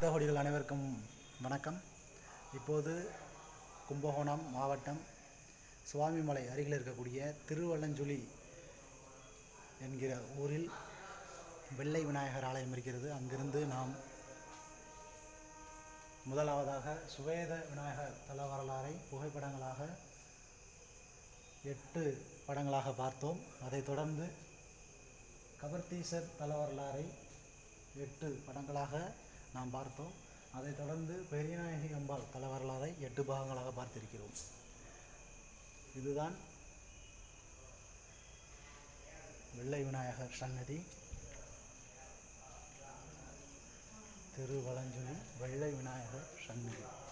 பக்தகோடிகள் அனைவருக்கும் வணக்கம் இப்போது கும்பகோணம் மாவட்டம் சுவாமிமலை அருகில் இருக்கக்கூடிய திருவள்ளஞ்சுழி என்கிற ஊரில் வெள்ளை விநாயகர் ஆலயம் இருக்கிறது அங்கிருந்து நாம் முதலாவதாக சுவேத விநாயகர் தல வரலாறை புகைப்படங்களாக எட்டு படங்களாக பார்த்தோம் அதைத் தொடர்ந்து கபர்தீசர் தல வரலாறை எட்டு படங்களாக நாம் பார்த்தோம் அதைத் தொடர்ந்து பெரியநாயகி அம்பாள் தல வரலாறை எட்டு பாகங்களாக பார்த்திருக்கிறோம் இதுதான் வெள்ளை விநாயகர் சன்னதி திருவலஞ்சுழி வெள்ளை விநாயகர் சன்னதி